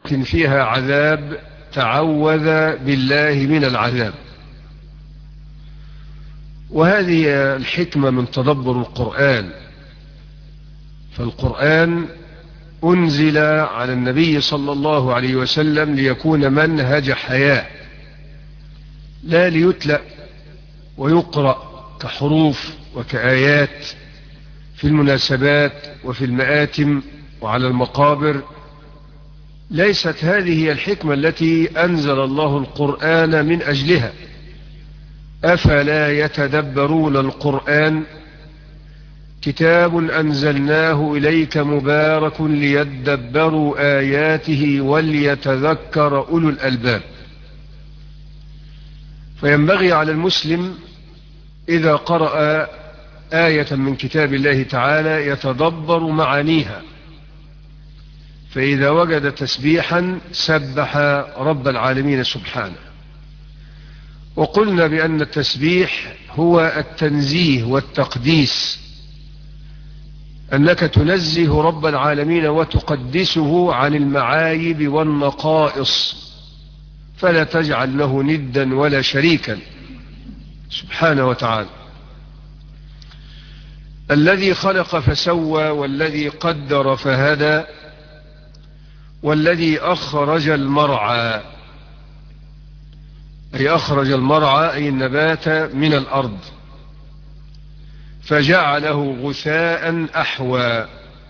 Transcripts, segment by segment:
فيها عذاب تعوذ بالله من العذاب وهذه الحكمة من تدبر القرآن فالقرآن أنزل على النبي صلى الله عليه وسلم ليكون منهج حياة لا ليتلأ ويقرأ كحروف وكآيات في المناسبات وفي المآتم وعلى المقابر ليست هذه هي الحكمة التي أنزل الله القرآن من أجلها أفلا يتدبرون القرآن كتاب أنزلناه إليك مبارك ليدبروا آياته وليتذكر أولو الألباب فينبغي على المسلم إذا قرأ آية من كتاب الله تعالى يتدبر معانيها فإذا وجد تسبيحا سبح رب العالمين سبحانه وقلنا بأن التسبيح هو التنزيه والتقديس أنك تنزه رب العالمين وتقدسه عن المعايب والنقائص فلا تجعل له ندا ولا شريكا سبحانه وتعالى الذي خلق فسوى والذي قدر فهدى والذي أخرج المرعى أي أخرج المرعى أي النبات من الأرض فجعله غثاء أحوى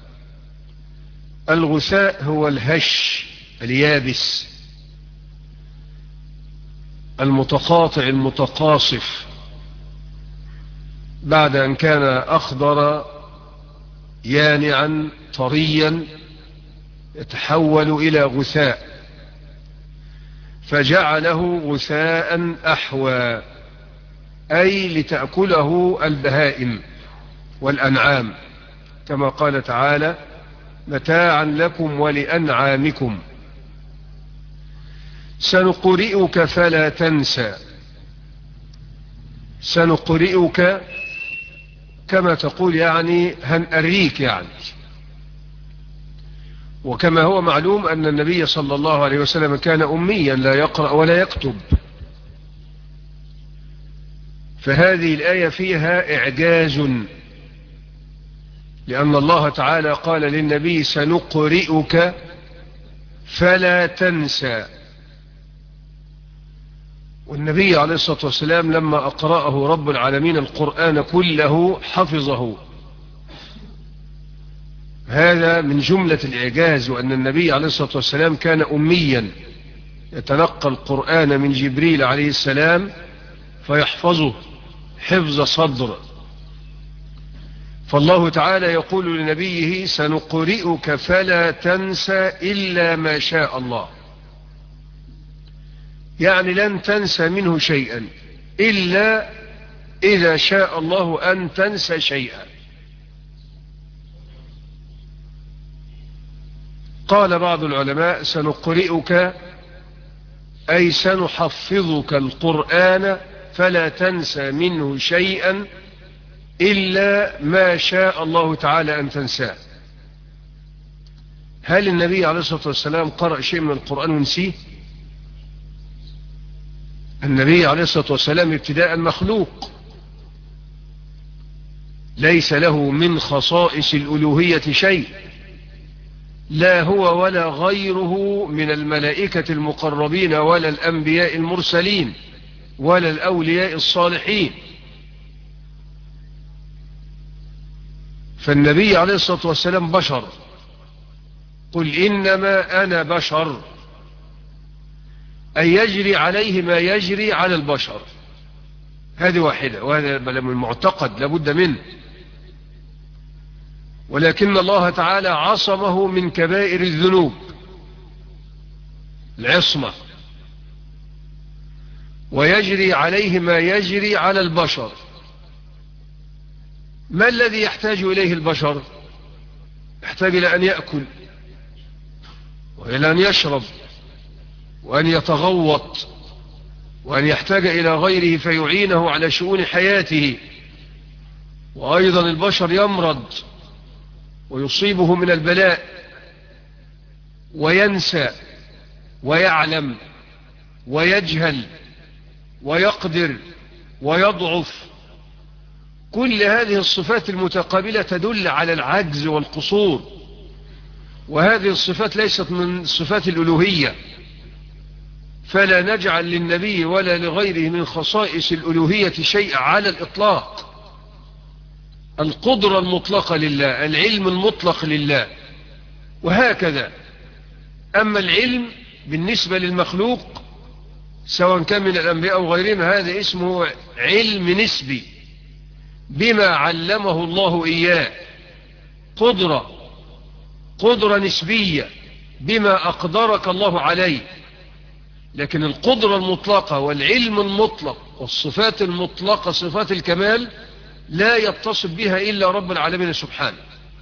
الغثاء هو الهش اليابس المتقاطع المتقاصف بعد أن كان أخضر يانعا طريا يتحول إلى غثاء فجعله غثاء أحوى أي لتأكله البهائم والأنعام كما قال تعالى متاعا لكم ولأنعامكم سنقرئك فلا تنسى سنقرئك كما تقول يعني هنأريك يعني وكما هو معلوم أن النبي صلى الله عليه وسلم كان أميا لا يقرأ ولا يكتب فهذه الآية فيها إعجاز لأن الله تعالى قال للنبي سنقرئك فلا تنسى والنبي عليه الصلاة والسلام لما أقرأه رب العالمين القرآن كله حفظه هذا من جملة الإعجاز وأن النبي عليه الصلاة والسلام كان أميا يتلقى القرآن من جبريل عليه السلام فيحفظه حفظ صدر فالله تعالى يقول لنبيه سنقرئك فلا تنسى إلا ما شاء الله يعني لن تنسى منه شيئا إلا إذا شاء الله أن تنسى شيئا قال بعض العلماء سنقرئك أي سنحفظك القرآن فلا تنسى منه شيئا إلا ما شاء الله تعالى أن تنساه هل النبي عليه الصلاة والسلام قرأ شيء من القرآن ونسيه النبي عليه الصلاة والسلام ابتداء مخلوق ليس له من خصائص الألوهية شيء لا هو ولا غيره من الملائكة المقربين ولا الأنبياء المرسلين ولا الأولياء الصالحين فالنبي عليه الصلاة والسلام بشر قل إنما أنا بشر أن يجري عليه ما يجري على البشر هذه واحدة وهذا من المعتقد لابد منه ولكن الله تعالى عصمه من كبائر الذنوب العصمة ويجري عليه ما يجري على البشر ما الذي يحتاج إليه البشر يحتاج إلى أن يأكل وإلى أن يشرب وأن يتغوط وأن يحتاج إلى غيره فيعينه على شؤون حياته وأيضا البشر يمرض ويصيبه من البلاء وينسى ويعلم ويجهل ويقدر ويضعف كل هذه الصفات المتقابلة تدل على العجز والقصور وهذه الصفات ليست من صفات الألوهية فلا نجعل للنبي ولا لغيره من خصائص الألوهية شيء على الإطلاق القدرة المطلقة لله العلم المطلق لله وهكذا أما العلم بالنسبة للمخلوق سواء كان من الأنبياء أو غيرهم هذا اسمه علم نسبي بما علمه الله إياه قدرة قدرة نسبية بما أقدرك الله عليه لكن القدرة المطلقة والعلم المطلق والصفات المطلقة صفات الكمال لا يتصف بها إلا رب العالمين سبحانه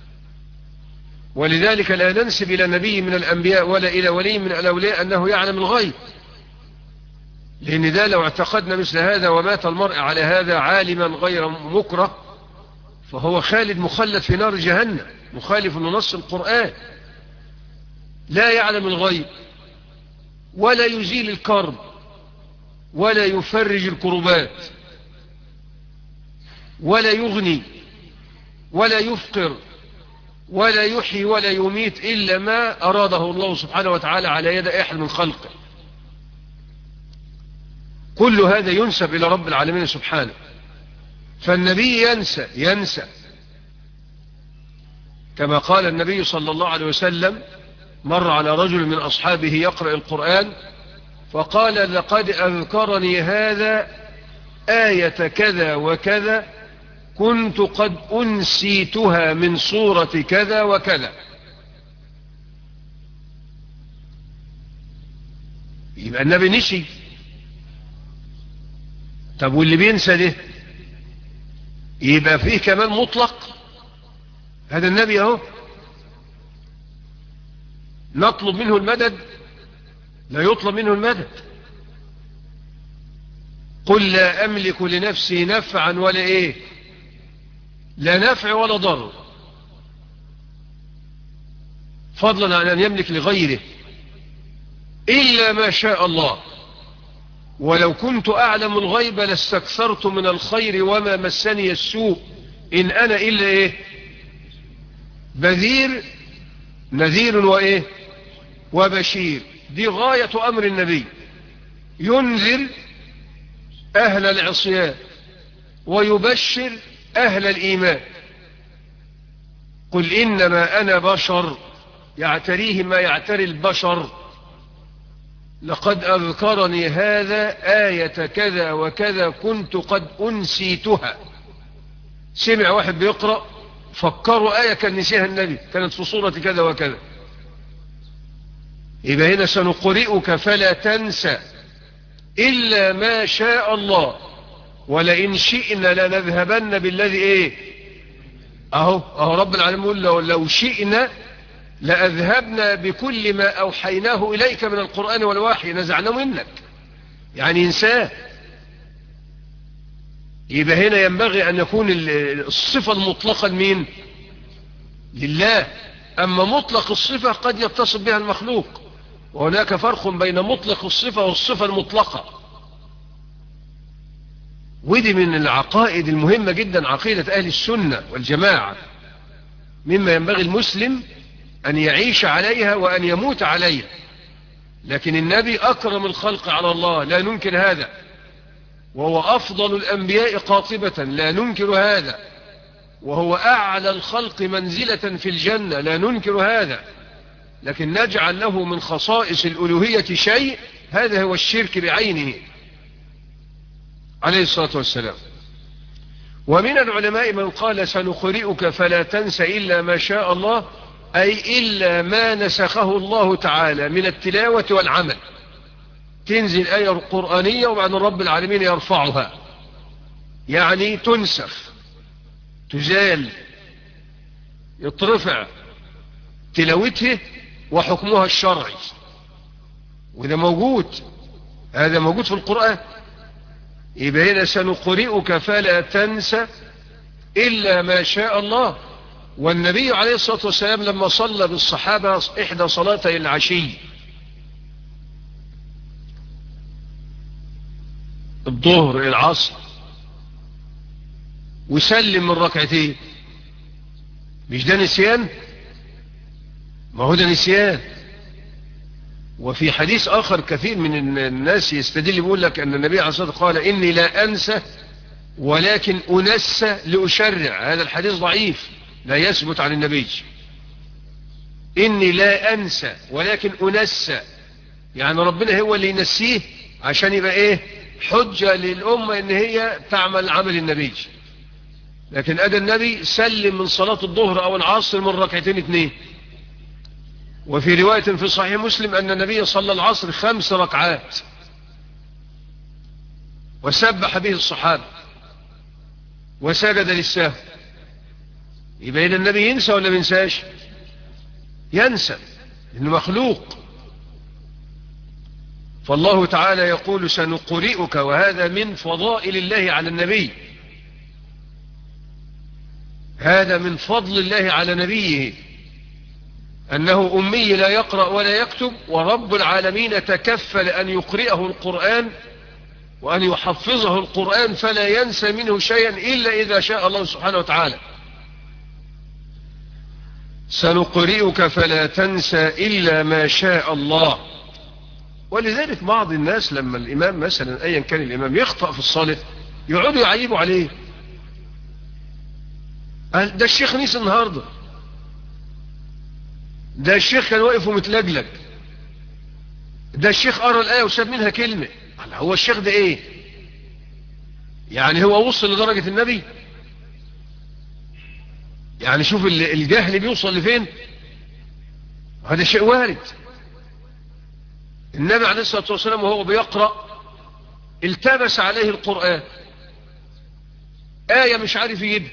ولذلك لا ننسب إلى نبي من الأنبياء ولا إلى ولي من الأولياء أنه يعلم الغيب لأن ده لو اعتقدنا مثل هذا ومات المرء على هذا عالما غير مكره فهو خالد مخلد في نار جهنم مخالف لنص القرآن لا يعلم الغيب ولا يزيل الكرب ولا يفرج الكربات ولا يغني ولا يفقر ولا يحيي ولا يميت إلا ما أراده الله سبحانه وتعالى على يد أحد من خلقه كل هذا ينسب إلى رب العالمين سبحانه فالنبي ينسى ينسى كما قال النبي صلى الله عليه وسلم مر على رجل من أصحابه يقرأ القرآن فقال لقد أذكرني هذا آية كذا وكذا كنت قد أنسيتها من صورة كذا وكذا يبقى النبي نسي طب واللي بينسى ده يبقى فيه كمان مطلق هذا النبي اهو نطلب منه المدد لا يطلب منه المدد قل لا أملك لنفسي نفعا ولا إيه لا نفع ولا ضر فضلا عن أن يملك لغيره إلا ما شاء الله ولو كنت أعلم الغيب لاستكثرت من الخير وما مسني السوء إن أنا إلا إيه بذير نذير وإيه وبشير دي غاية أمر النبي ينذر أهل العصيان ويبشر أهل الإيمان قل إنما أنا بشر يعتريه ما يعتري البشر لقد أذكرني هذا آية كذا وكذا كنت قد أنسيتها سمع واحد بيقرأ فكروا آية كان نسيها النبي كانت في صورة كذا وكذا يبقى هنا سنقرئك فلا تنسى إلا ما شاء الله ولئن شئنا لنذهبن بالذي ايه اهو اهو رب العالمين يقول لو, لو شئنا لأذهبنا بكل ما أوحيناه إليك من القرآن والوحي نزعنا منك يعني انساه يبقى هنا ينبغي أن يكون الصفة المطلقة لمين لله أما مطلق الصفة قد يتصف بها المخلوق وهناك فرق بين مطلق الصفة والصفة المطلقة ودي من العقائد المهمة جدا عقيدة أهل السنة والجماعة مما ينبغي المسلم أن يعيش عليها وأن يموت عليها لكن النبي أكرم الخلق على الله لا ننكر هذا وهو أفضل الأنبياء قاطبة لا ننكر هذا وهو أعلى الخلق منزلة في الجنة لا ننكر هذا لكن نجعل له من خصائص الألوهية شيء هذا هو الشرك بعينه عليه الصلاة والسلام ومن العلماء من قال سنقرئك فلا تنس إلا ما شاء الله أي إلا ما نسخه الله تعالى من التلاوة والعمل تنزل آية قرآنية وبعد رب العالمين يرفعها يعني تنسخ تزال يترفع تلاوته وحكمها الشرعي وده موجود هذا موجود في القرآن يبقى هنا سنقرئك فلا تنسى إلا ما شاء الله والنبي عليه الصلاة والسلام لما صلى بالصحابة إحدى صلاتي العشي الظهر العصر وسلم من ركعتين مش ده نسيان ما هو ده نسيان وفي حديث آخر كثير من الناس يستدل يقول لك أن النبي عليه الصلاة والسلام قال إني لا أنسى ولكن أنسى لأشرع هذا الحديث ضعيف لا يثبت عن النبي إني لا أنسى ولكن أنسى يعني ربنا هو اللي ينسيه عشان يبقى إيه حجة للأمة إن هي تعمل عمل النبي لكن أدى النبي سلم من صلاة الظهر أو العصر من ركعتين اثنين وفي رواية في صحيح مسلم أن النبي صلى العصر خمس ركعات وسبح به الصحابة وسجد للسهو يبقى إذا النبي ينسى ولا ما ينساش ينسى إنه مخلوق فالله تعالى يقول سنقرئك وهذا من فضائل الله على النبي هذا من فضل الله على نبيه أنه أمي لا يقرأ ولا يكتب ورب العالمين تكفل أن يقرئه القرآن وأن يحفظه القرآن فلا ينسى منه شيئا إلا إذا شاء الله سبحانه وتعالى سنقرئك فلا تنسى إلا ما شاء الله ولذلك بعض الناس لما الإمام مثلا أيا كان الإمام يخطأ في الصلاة يقعدوا يعيبوا عليه ده الشيخ نيس النهارده ده الشيخ كان واقف ومتلجلج ده الشيخ قرا الآية وساب منها كلمة هو الشيخ ده ايه يعني هو وصل لدرجة النبي يعني شوف الجهل بيوصل لفين هذا شيء وارد النبي عليه الصلاة والسلام وهو بيقرأ التبس عليه القرآن آية مش عارف يجيبها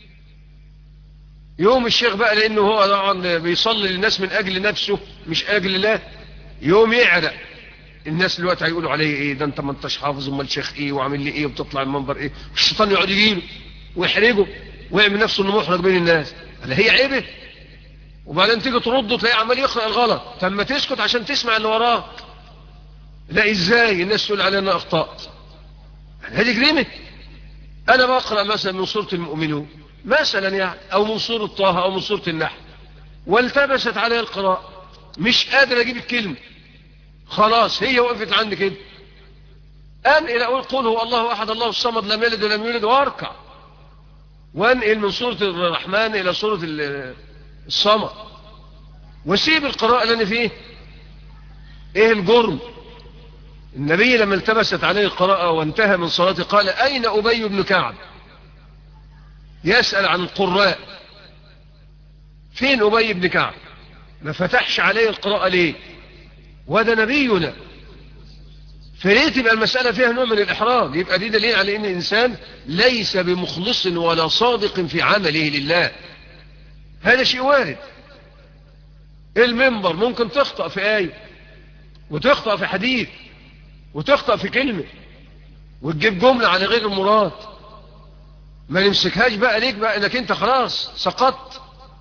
يوم الشيخ بقى لانه هو طبعا بيصلي للناس من اجل نفسه مش اجل الله يوم يعرق الناس دلوقتي هيقولوا عليه ايه ده انت ما انتش حافظ امال الشيخ ايه وعامل لي ايه وبتطلع المنبر ايه الشيطان يقعد يجيله ويحرجه ويعمل نفسه انه محرج بين الناس هل هي عيبه وبعدين تيجي ترده تلاقيه عمال يقرا الغلط طب ما تسكت عشان تسمع اللي وراك لا ازاي الناس تقول علي انا اخطات هذه جريمه انا بقرا مثلا من سوره المؤمنون مثلا يعني او من سورة طه او من سورة النحل والتبست عليه القراءة مش قادر اجيب الكلمة خلاص هي وقفت عندي كده انقل اقول قل هو الله احد الله الصمد لم يلد ولم يولد واركع وانقل من سورة الرحمن الى سورة الصمد وسيب القراءة اللي انا فيه ايه الجرم النبي لما التبست عليه القراءة وانتهى من صلاته قال اين ابي بن كعب يسأل عن القراء فين أبي بن كعب ما فتحش عليه القراءة ليه وده نبينا فليه تبقى المسألة فيها نوع من الإحراج يبقى دي دليل على أن الإنسان ليس بمخلص ولا صادق في عمله لله هذا شيء وارد المنبر ممكن تخطأ في آية وتخطأ في حديث وتخطأ في كلمة وتجيب جملة على غير المراد ما نمسكهاش بقى ليك بقى انك انت خلاص سقطت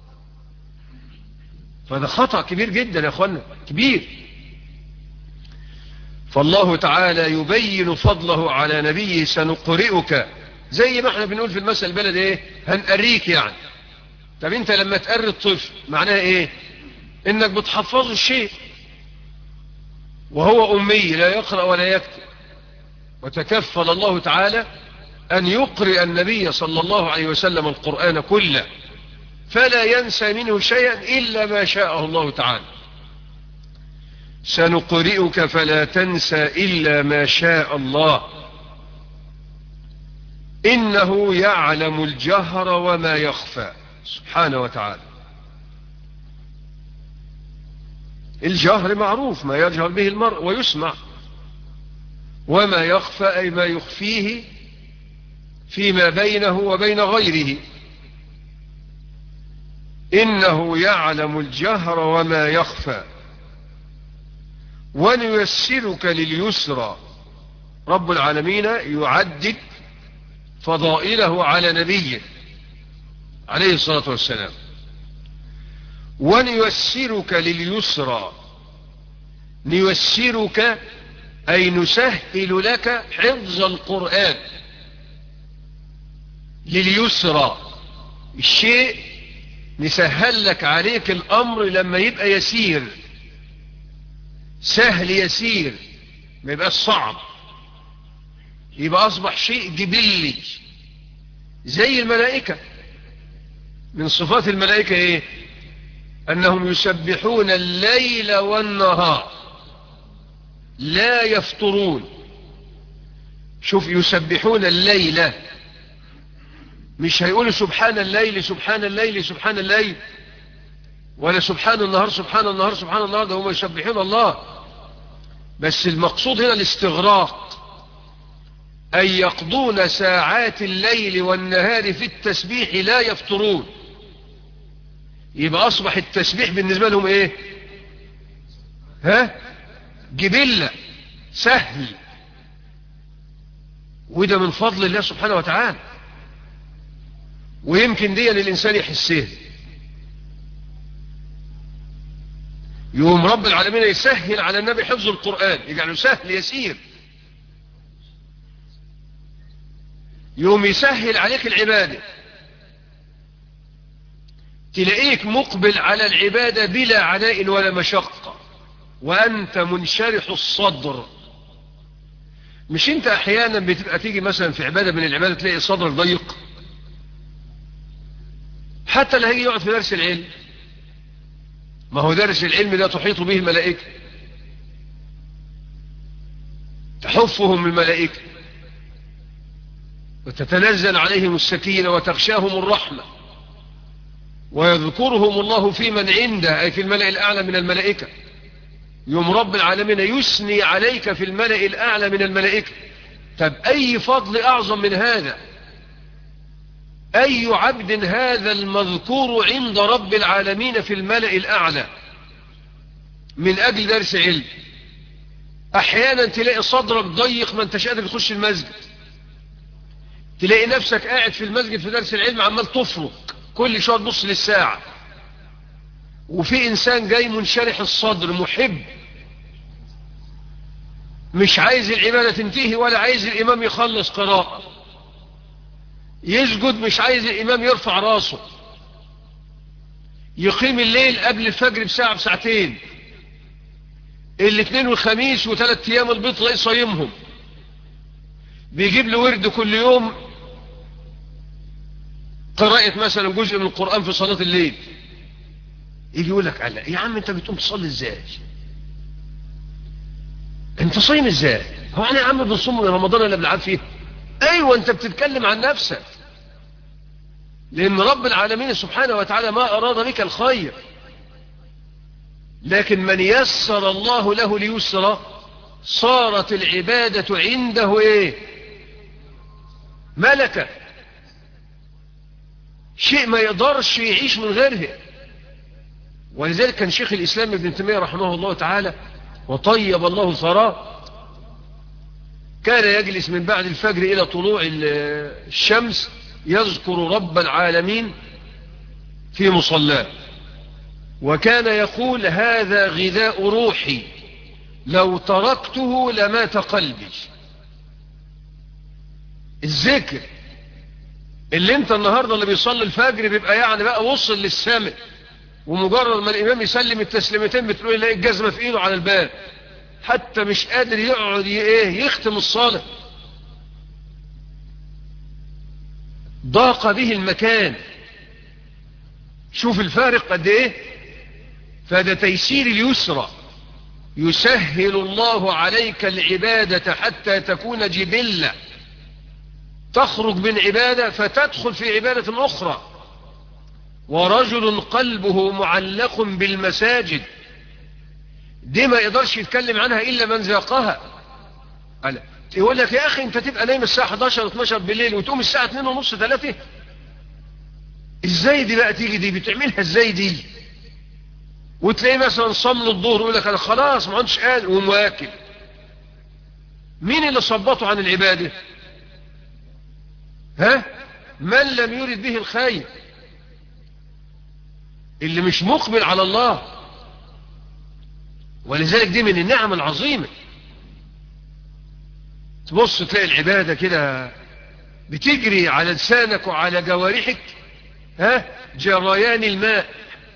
فده خطأ كبير جدا يا اخوانا كبير فالله تعالى يبين فضله على نبيه سنقرئك زي ما احنا بنقول في المثل البلد ايه هنقريك يعني طب انت لما تقري الطفل معناها ايه انك بتحفظه الشيء وهو امي لا يقرأ ولا يكتب وتكفل الله تعالى أن يقرئ النبي صلى الله عليه وسلم القرآن كله فلا ينسى منه شيئا إلا ما شاءه الله تعالى سنقرئك فلا تنسى إلا ما شاء الله إنه يعلم الجهر وما يخفى سبحانه وتعالى الجهر معروف ما يجهر به المرء ويسمع وما يخفى أي ما يخفيه فيما بينه وبين غيره إنه يعلم الجهر وما يخفى ونيسرك لليسرى رب العالمين يعدد فضائله على نبيه عليه الصلاة والسلام ونيسرك لليسرى نيسرك أي نسهل لك حفظ القرآن لليسرى الشيء نسهل لك عليك الأمر لما يبقى يسير سهل يسير ما يبقى صعب يبقى أصبح شيء جبلي زي الملائكة من صفات الملائكة ايه انهم يسبحون الليل والنهار لا يفطرون شوف يسبحون الليل مش هيقولوا سبحان الليل سبحان الليل سبحان الليل ولا سبحان النهار سبحان النهار سبحان النهار ده هم يسبحون الله بس المقصود هنا الاستغراق أن يقضون ساعات الليل والنهار في التسبيح لا يفطرون يبقى أصبح التسبيح بالنسبة لهم إيه ها جبلة سهل وده من فضل الله سبحانه وتعالى ويمكن دي الإنسان يحسيه يوم رب العالمين يسهل على النبي حفظ القرآن يجعله سهل يسير يوم يسهل عليك العبادة تلاقيك مقبل على العبادة بلا عناء ولا مشقة وأنت منشرح الصدر مش انت احيانا بتبقى تيجي مثلا في عبادة من العبادة تلاقي صدرك ضيق حتى اللي هيجي يقعد في درس العلم ما هو درس العلم ده تحيط به الملائكة تحفهم الملائكة وتتنزل عليهم السكينة وتغشاهم الرحمة ويذكرهم الله في من عنده أي في الملأ الأعلى من الملائكة يوم رب العالمين يثني عليك في الملأ الأعلى من الملائكة طب أي فضل أعظم من هذا أي عبد هذا المذكور عند رب العالمين في الملأ الأعلى من أجل درس علم أحيانا تلاقي صدرك ضيق ما انتش قادر تخش المسجد تلاقي نفسك قاعد في المسجد في درس العلم عمال تفرق كل شويه تبص للساعة وفي إنسان جاي منشرح الصدر محب مش عايز العبادة تنتهي ولا عايز الإمام يخلص قراءة يسجد مش عايز الإمام يرفع راسه يقيم الليل قبل الفجر بساعة بساعتين الاثنين والخميس وثلاث ايام البيض تلاقيه صايمهم بيجيب له ورد كل يوم قراءة مثلا جزء من القرآن في صلاة الليل يجي يقول لك على يا عم انت بتقوم تصلي ازاي انت صايم ازاي هو احنا يا عم بنصوم من رمضان ولا بنلعب فيه ايوه انت بتتكلم عن نفسك لان رب العالمين سبحانه وتعالى ما اراد بك الخير لكن من يسر الله له ليسر صارت العبادة عنده ايه ملكة شيء ما يقدرش يعيش من غيره ولذلك كان شيخ الإسلام ابن تيمية رحمه الله تعالى وطيب الله ثراه كان يجلس من بعد الفجر إلى طلوع الشمس يذكر رب العالمين في مصلاه وكان يقول هذا غذاء روحي لو تركته لمات قلبي الذكر اللي انت النهاردة اللي بيصلي الفجر بيبقى يعني بقى وصل للسماء ومجرد ما الامام يسلم التسليمتين بتقول يلاقي الجزمة في ايده على الباب حتى مش قادر يقعد ايه يختم الصلاة ضاق به المكان شوف الفارق قد ايه فده تيسير اليسرى يسهل الله عليك العبادة حتى تكون جبلة تخرج من عبادة فتدخل في عبادة أخرى ورجل قلبه معلق بالمساجد دي ما يقدرش يتكلم عنها إلا من ذاقها قال يقول لك يا أخي أنت تبقى نايم الساعة 11 12 بالليل وتقوم الساعة 2 ونص 3 ازاي دي بقى تيجي دي بتعملها ازاي دي وتلاقيه مثلا صمل الظهر يقول لك انا خلاص ما عندش قادر ومواكل مين اللي صبته عن العبادة ها من لم يرد به الخير اللي مش مقبل على الله ولذلك دي من النعم العظيمة تبص تلاقي العبادة كده بتجري على لسانك وعلى جوارحك ها جريان الماء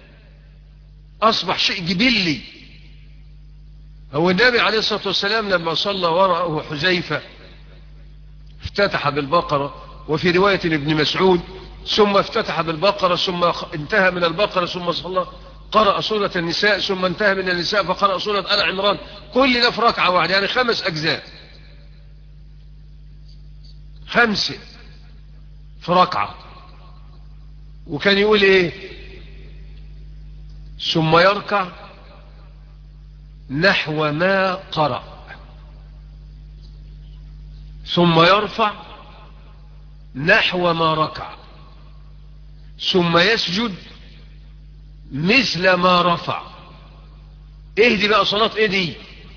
أصبح شيء جبلي هو النبي عليه الصلاة والسلام لما صلى وراءه حزيفة افتتح بالبقرة وفي رواية ابن مسعود ثم افتتح بالبقرة ثم انتهى من البقرة ثم صلى قرأ سورة النساء ثم انتهى من النساء فقرأ سورة آل عمران كل ده في ركعة واحدة يعني خمس أجزاء خمسة في ركعة وكان يقول ايه ثم يركع نحو ما قرأ ثم يرفع نحو ما ركع ثم يسجد مثل ما رفع ايه دي بقى صلاة ايه دي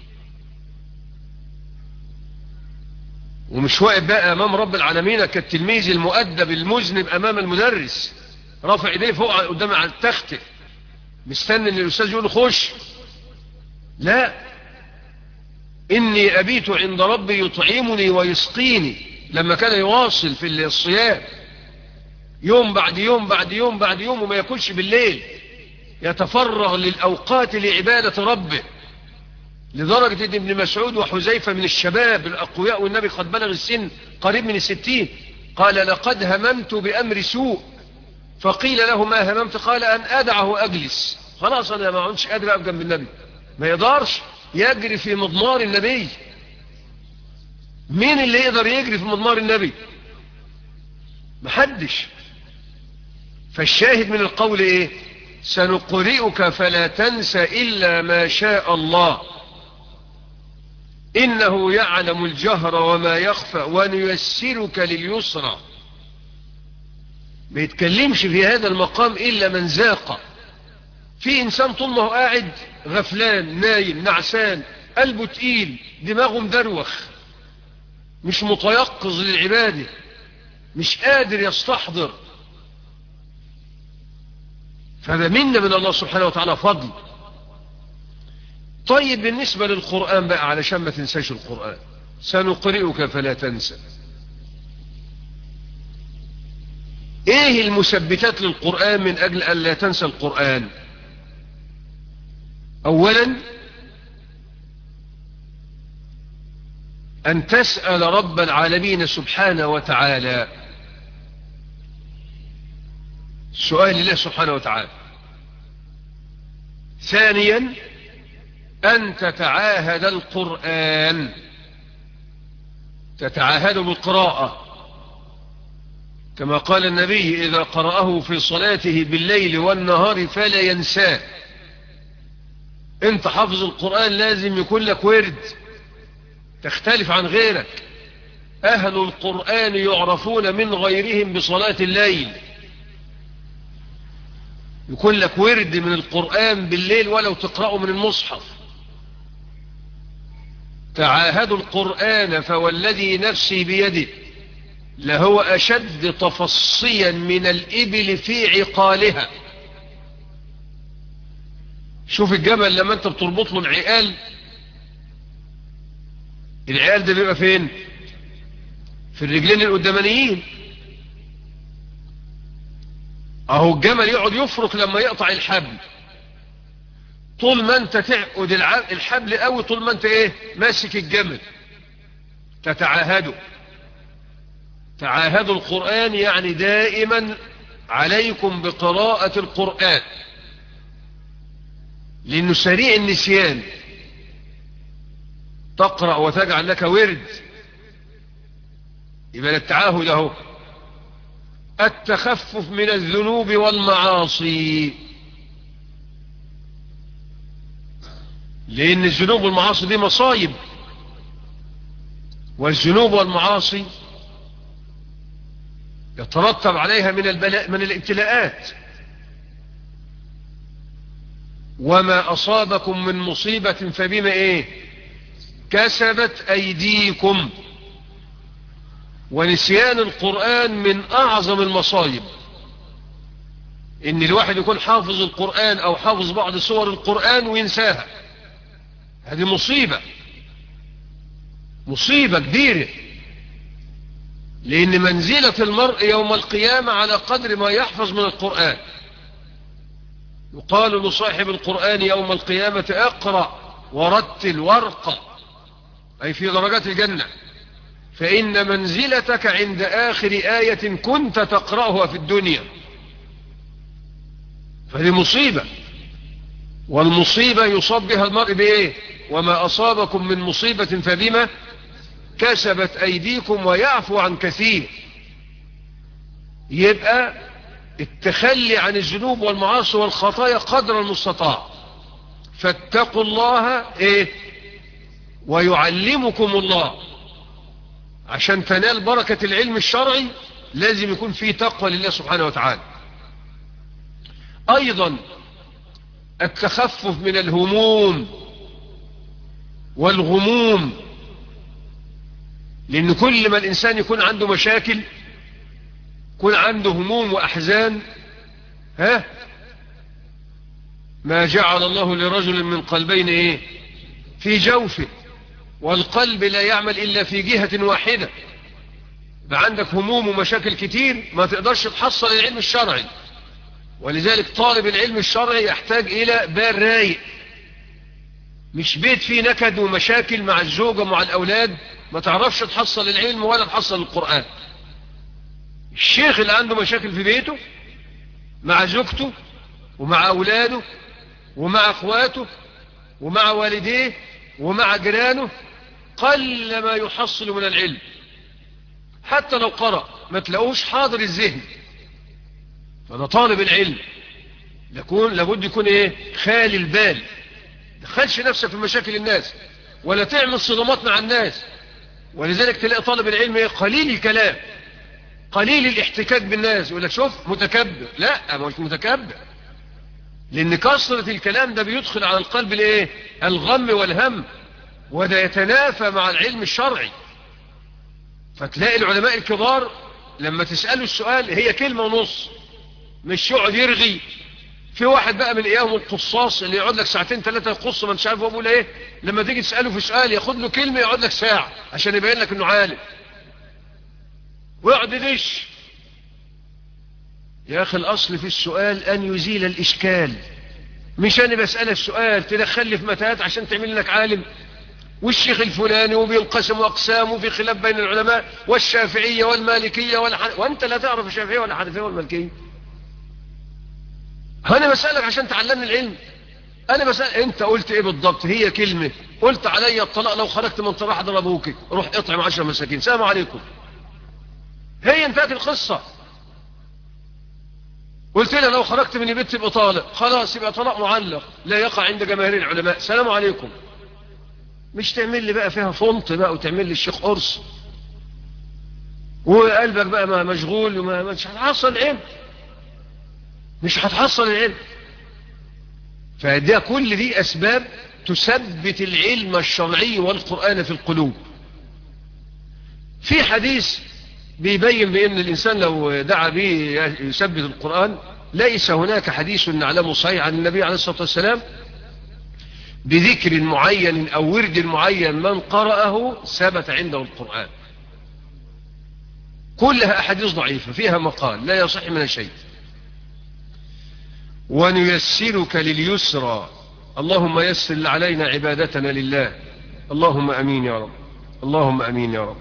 ومش واقف بقى امام رب العالمين كالتلميذ المؤدب المذنب امام المدرس رافع ايديه فوق قدام على التخت مستني ان الاستاذ يقول خش لا اني ابيت عند ربي يطعمني ويسقيني لما كان يواصل في الصيام يوم بعد يوم بعد يوم بعد يوم وما ياكلش بالليل يتفرغ للاوقات لعباده ربه لدرجة ان ابن مسعود وحذيفة من الشباب الأقوياء والنبي قد بلغ السن قريب من الستين قال لقد هممت بأمر سوء فقيل له ما هممت قال أن أدعه أجلس خلاص أنا ما عندش قادر أبقى جنب النبي ما يقدرش يجري في مضمار النبي مين اللي يقدر يجري في مضمار النبي محدش فالشاهد من القول ايه سنقرئك فلا تنسى إلا ما شاء الله إنه يعلم الجهر وما يخفى ونيسرك لليسرى ما يتكلمش في هذا المقام إلا من زاق في إنسان طول ما هو قاعد غفلان نايم نعسان قلبه تقيل دماغه مدروخ مش متيقظ للعبادة مش قادر يستحضر فهذا منا من الله سبحانه وتعالى فضل طيب بالنسبة للقرآن بقى علشان ما تنساش القرآن سنقرئك فلا تنسى ايه المثبتات للقرآن من اجل ان لا تنسى القرآن اولا ان تسأل رب العالمين سبحانه وتعالى سؤال الله سبحانه وتعالى ثانيا أن تتعاهد القرآن تتعاهد بالقراءة كما قال النبي إذا قرأه في صلاته بالليل والنهار فلا ينساه انت حافظ القرآن لازم يكون لك ورد تختلف عن غيرك أهل القرآن يعرفون من غيرهم بصلاة الليل يكون لك ورد من القرآن بالليل ولو تقرأه من المصحف تعاهدوا القرآن فوالذي نفسي بيده لهو أشد تفصيا من الإبل في عقالها شوف الجمل لما انت بتربط له العقال العقال ده بيبقى فين في الرجلين القدامانيين اهو الجمل يقعد يفرك لما يقطع الحبل طول ما انت تعقد الحبل قوي طول ما انت ايه ماسك الجمل تتعاهده تعاهدوا القرآن يعني دائما عليكم بقراءة القرآن لأنه سريع النسيان تقرأ وتجعل لك ورد يبقى التعاهد اهو التخفف من الذنوب والمعاصي لأن الذنوب والمعاصي دي مصايب والذنوب والمعاصي يترتب عليها من البلاء من الابتلاءات وما أصابكم من مصيبة فبما إيه كسبت أيديكم ونسيان القرآن من أعظم المصايب إن الواحد يكون حافظ القرآن أو حافظ بعض سور القرآن وينساها هذه مصيبة مصيبة كبيرة لأن منزلة المرء يوم القيامة على قدر ما يحفظ من القرآن يقال لصاحب القرآن يوم القيامة اقرأ ورتل وارقى أي في درجات الجنة فإن منزلتك عند آخر آية كنت تقرأها في الدنيا فهذه مصيبة والمصيبة يصاب بها المرء بإيه وما أصابكم من مصيبة فبما كسبت أيديكم ويعفو عن كثير يبقى التخلي عن الذنوب والمعاصي والخطايا قدر المستطاع فاتقوا الله ايه ويعلمكم الله عشان تنال بركة العلم الشرعي لازم يكون فيه تقوى لله سبحانه وتعالى ايضا التخفف من الهموم والغموم لان كل ما الانسان يكون عنده مشاكل يكون عنده هموم واحزان ها ما جعل الله لرجل من قلبين ايه في جوفه والقلب لا يعمل الا في جهة واحدة يبقى عندك هموم ومشاكل كتير ما تقدرش تحصل العلم الشرعي ولذلك طالب العلم الشرعي يحتاج الى بال رايق مش بيت فيه نكد ومشاكل مع الزوجة ومع الاولاد ما تعرفش تحصل العلم ولا تحصل القرآن الشيخ اللي عنده مشاكل في بيته مع زوجته ومع اولاده ومع اخواته ومع والديه ومع جيرانه قل ما يحصل من العلم حتى لو قرأ ما تلاقوش حاضر الذهن فده طالب العلم يكون لابد يكون ايه خالي البال دخلش نفسك في مشاكل الناس ولا تعمل صدمات مع الناس ولذلك تلاقي طالب العلم ايه قليل الكلام قليل الاحتكاك بالناس يقول لك شوف متكبر لا مش متكبر لان كثرة الكلام ده بيدخل على القلب الايه الغم والهم وده يتنافى مع العلم الشرعي فتلاقي العلماء الكبار لما تسأله السؤال هي كلمة ونص مش يقعد يرغي في واحد بقى من اياهم القصاص اللي يقعد لك ساعتين ثلاثة يقص ما مش عارف هو بيقول ايه لما تيجي تسأله في سؤال ياخد له كلمة يقعد لك ساعة عشان يبين لك انه عالم ويقعد يدش يا اخي الاصل في السؤال ان يزيل الاشكال مش انا بسألك السؤال تدخل لي في متاهات عشان تعمل لك عالم والشيخ الفلاني وبينقسم اقسام وفي خلاف بين العلماء والشافعية والمالكية والحن... وانت لا تعرف الشافعية ولا الحنفية والمالكية انا بسألك عشان تعلمني العلم انا بسأل انت قلت ايه بالضبط هي كلمة قلت علي الطلاق لو خرجت من طلاق ضربوك روح اطعم عشر مساكين سلام عليكم هي انتهت القصة قلت لها لو خرجت من البيت تبقى طالق خلاص يبقى طلاق معلق لا يقع عند جماهير العلماء سلام عليكم مش تعمل لي بقى فيها فنط بقى وتعمل لي الشيخ قرص وقلبك بقى ما مشغول وما مش هتحصل العلم مش هتحصل العلم فده كل دي اسباب تثبت العلم الشرعي والقرآن في القلوب في حديث بيبين بأن الإنسان لو دعا به يثبت القرآن ليس هناك حديث نعلمه صحيح عن النبي عليه الصلاة والسلام بذكر معين أو ورد معين من قرأه ثبت عنده القرآن كلها أحاديث ضعيفة فيها مقال لا يصح من شيء ونيسرك لليسرى اللهم يسر علينا عبادتنا لله اللهم أمين يا رب اللهم أمين يا رب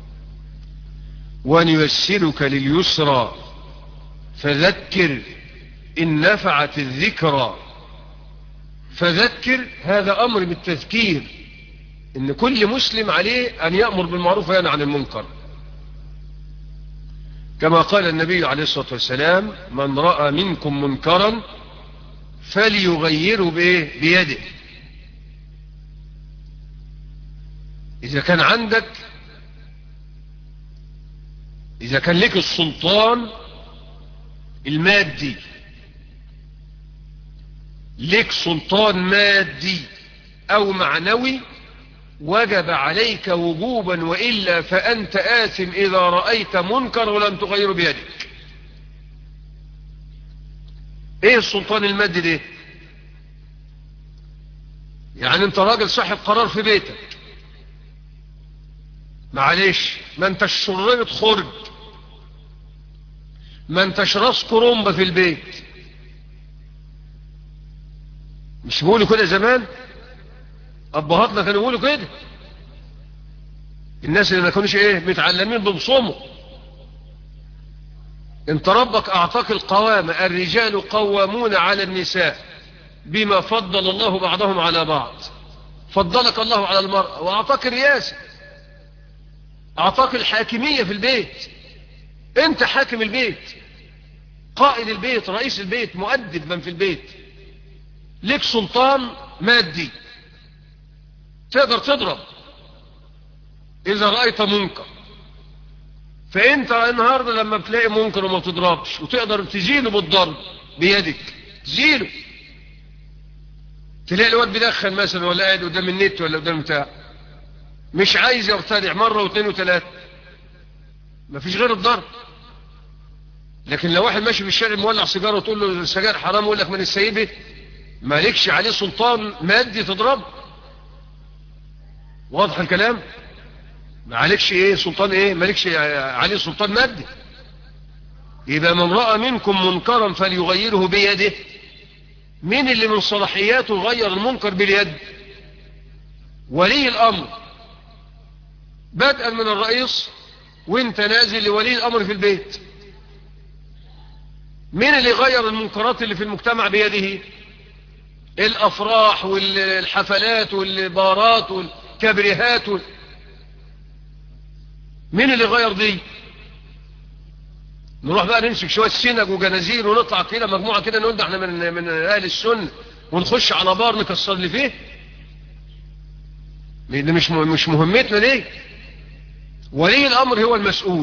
ونيسرك لليسرى فذكر إن نفعت الذكرى فذكر هذا أمر بالتذكير إن كل مسلم عليه أن يأمر بالمعروف وينهى عن المنكر كما قال النبي عليه الصلاة والسلام من رأى منكم منكرا فليغيره بإيه؟ بيده إذا كان عندك إذا كان لك السلطان المادي لك سلطان مادي أو معنوي وجب عليك وجوبا وإلا فأنت آثم إذا رأيت منكر ولم تغيره بيدك ايه السلطان المادي ده يعني انت راجل صاحب قرار في بيتك معلش ما انتش شريط خرج ما انتش راس كرومبة في البيت مش بيقولوا كده زمان ابهاتنا كانوا يقولوا كده الناس اللي ما كانوش ايه متعلمين بمصومه انت ربك اعطاك القوامة الرجال قوامون على النساء بما فضل الله بعضهم على بعض فضلك الله على المرأة واعطاك الرياسة اعطاك الحاكمية في البيت انت حاكم البيت قائد البيت رئيس البيت مؤدب من في البيت لك سلطان مادي تقدر تضرب اذا رأيت منكر فانت النهاردة لما بتلاقي منكر وما تضربش وتقدر تزيله بالضرب بيدك تزيله تلاقي الواد بيدخن مثلا ولا قاعد قدام النت ولا قدام بتاع مش عايز يرتدع مرة واثنين وثلاثة مفيش غير الضرب لكن لو واحد ماشي في الشارع مولع سيجاره وتقول له السجاير حرام يقول لك من السيبه مالكش عليه سلطان مادي تضرب واضح الكلام ما عليكش ايه سلطان ايه مالكش عليه سلطان مادي يبقى من رأى منكم منكرا فليغيره بيده مين اللي من صلاحياته غير المنكر باليد ولي الامر بدءا من الرئيس وانت نازل لولي الامر في البيت مين اللي غير المنكرات اللي في المجتمع بيده الافراح والحفلات والبارات والكبريهات وال... مين اللي غير دي نروح بقى نمسك شوية سنج وجنازير ونطلع كده مجموعة كده نقول ده احنا من, من اهل السنة ونخش على بار نكسر اللي فيه دي مش مش مهمتنا دي ولي الامر هو المسؤول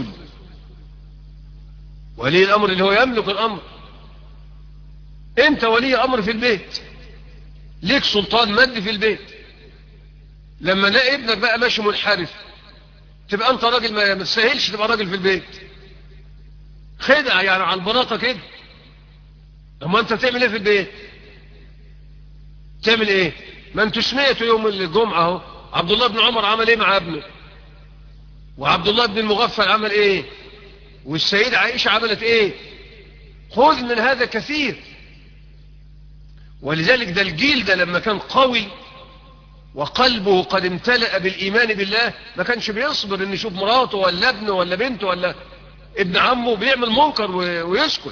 ولي الامر اللي هو يملك الامر انت ولي امر في البيت ليك سلطان مادي في البيت لما نلاقي ابنك بقى ماشي منحرف تبقى انت راجل ما تسهلش تبقى راجل في البيت خدع يعني على البلاطه كده اما انت تعمل ايه في البيت تعمل ايه ما انتوا سمعتوا يوم الجمعه اهو عبد الله بن عمر عمل ايه مع ابنه وعبد الله بن المغفل عمل ايه والسيدة عائشة عملت ايه خذ من هذا كثير ولذلك ده الجيل ده لما كان قوي وقلبه قد امتلأ بالإيمان بالله ما كانش بيصبر ان يشوف مراته ولا ابنه ولا بنته ولا ابن عمه بيعمل منكر ويسكت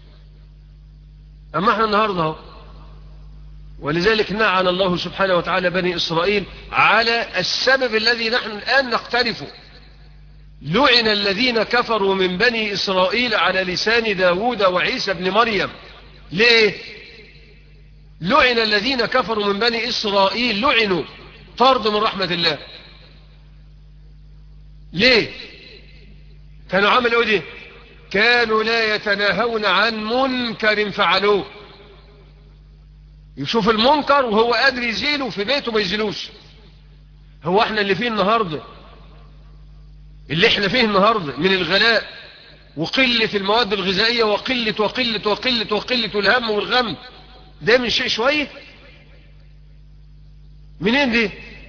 اما احنا النهاردة اهو ولذلك نعن الله سبحانه وتعالى بني إسرائيل على السبب الذي نحن الآن نقترفه لعن الذين كفروا من بني إسرائيل على لسان داود وعيسى بن مريم ليه لعن الذين كفروا من بني إسرائيل لعنوا طرد من رحمة الله ليه كانوا عملوا ايه كانوا لا يتناهون عن منكر فعلوه يشوف المنكر وهو قادر يزيله في بيته ما يزيلوش هو احنا اللي فيه النهارده اللي احنا فيه النهاردة من الغلاء وقلة المواد الغذائية وقلة وقلة وقلة وقلة الهم والغم ده من شيء شوية منين دي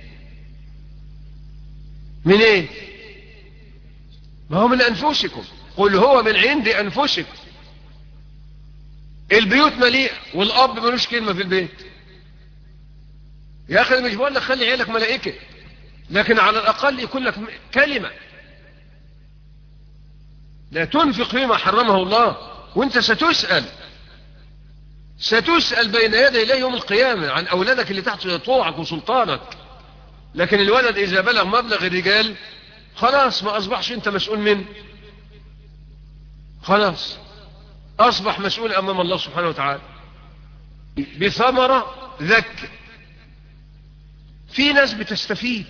منين ايه ما هو من انفسكم قل هو من عند انفسكم البيوت مليئة والاب ملوش كلمة في البيت يا اخي مش بقول لك خلي عيالك ملائكة لكن على الاقل يكون لك كلمة لا تنفق فيما حرمه الله وانت ستسأل ستسأل بين يدي الله يوم القيامة عن أولادك اللي تحت طوعك وسلطانك لكن الولد إذا بلغ مبلغ الرجال خلاص ما أصبحش أنت مسؤول منه خلاص أصبح مسؤول أمام الله سبحانه وتعالى بثمرة ذك في ناس بتستفيد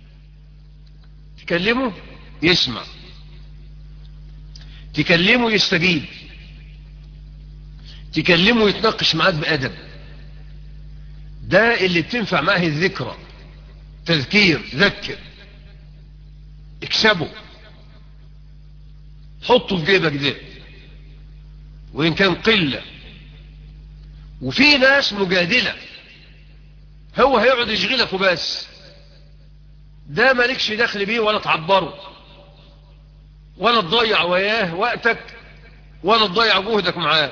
تكلمه يسمع تكلمه يستجيب تكلمه يتناقش معاك بأدب ده اللي بتنفع معاه الذكرى تذكير ذكر اكسبه حطه في جيبك ده وإن كان قلة وفي ناس مجادلة هو هيقعد يشغلك وبس ده مالكش دخل بيه ولا تعبره ولا تضيع وياه وقتك ولا تضيع جهدك معاه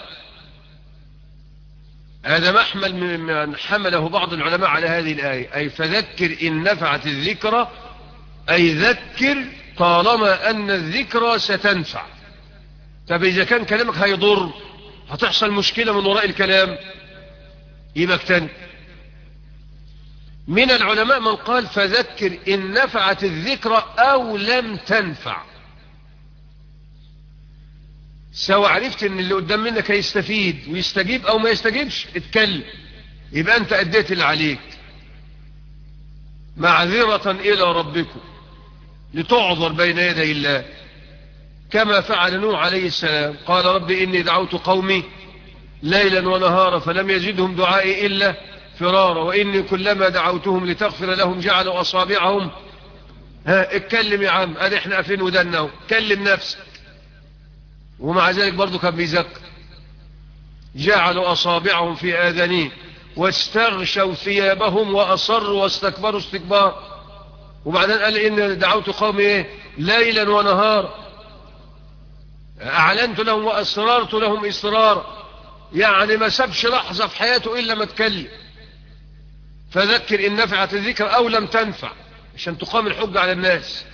هذا محمل من حمله بعض العلماء على هذه الآية أي فذكر إن نفعت الذكرى أي ذكر طالما أن الذكرى ستنفع طب إذا كان كلامك هيضر هتحصل مشكلة من وراء الكلام يبقى اكتنب من العلماء من قال فذكر إن نفعت الذكرى أو لم تنفع سواء عرفت ان اللي قدام منك هيستفيد ويستجيب او ما يستجيبش اتكلم يبقى انت اديت اللي عليك معذرة الى ربكم لتعذر بين يدي الله كما فعل نوح عليه السلام قال رب اني دعوت قومي ليلا ونهارا فلم يزدهم دعائي الا فرارا واني كلما دعوتهم لتغفر لهم جعلوا اصابعهم ها اتكلم يا عم ادي احنا قافلين ودنا كلم نفسك ومع ذلك برضه كان بيذكر جعلوا أصابعهم في آذانهم واستغشوا ثيابهم وأصروا واستكبروا استكبار وبعدين قال إن دعوت قومي إيه ليلا ونهارا أعلنت لهم وأسررت لهم إسرارا يعني ما سابش لحظة في حياته إلا ما اتكلم فذكر إن نفعت الذكر أو لم تنفع عشان تقام الحجة على الناس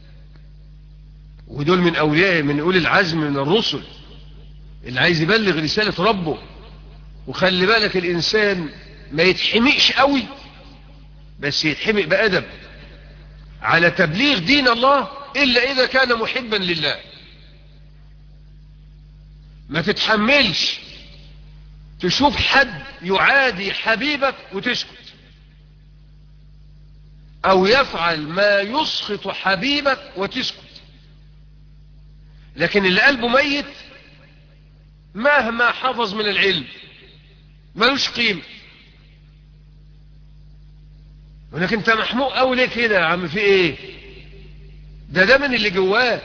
ودول من أولياء من أولي العزم من الرسل اللي عايز يبلغ رسالة ربه وخلي بالك الإنسان ما يتحمقش قوي بس يتحمق بأدب على تبليغ دين الله إلا إذا كان محبا لله ما تتحملش تشوف حد يعادي حبيبك وتسكت أو يفعل ما يسخط حبيبك وتسكت لكن اللي قلبه ميت مهما حفظ من العلم ملوش قيمة ولكن انت محموق قوي ليه كده يا عم في ايه ده ده من اللي جواه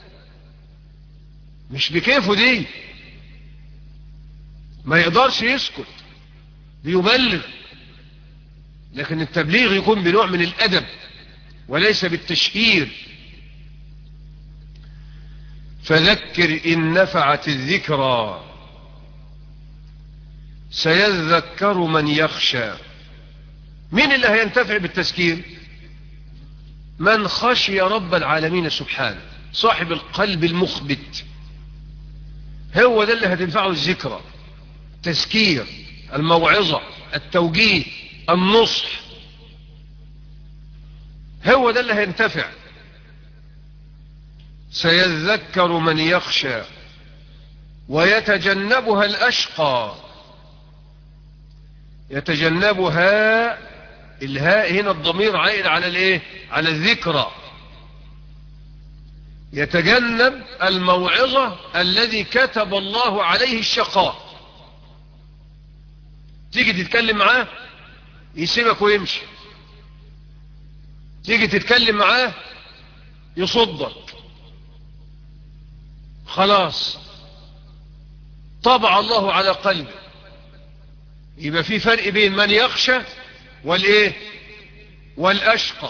مش بكيفه دي ما يقدرش يسكت بيبلغ لكن التبليغ يكون بنوع من الأدب وليس بالتشهير فذكر إن نفعت الذكرى سيذكر من يخشى مين اللي هينتفع بالتذكير من خشي رب العالمين سبحانه صاحب القلب المخبت هو ده اللي هتنفعه الذكرى تذكير الموعظة التوجيه النصح هو ده اللي هينتفع سيذكر من يخشى ويتجنبها الأشقى يتجنبها الهاء هنا الضمير عائد على الايه على الذكرى يتجنب الموعظة الذي كتب الله عليه الشقاء تيجي تتكلم معاه يسيبك ويمشي تيجي تتكلم معاه يصدك خلاص طبع الله على قلبه يبقى في فرق بين من يخشى والايه والاشقى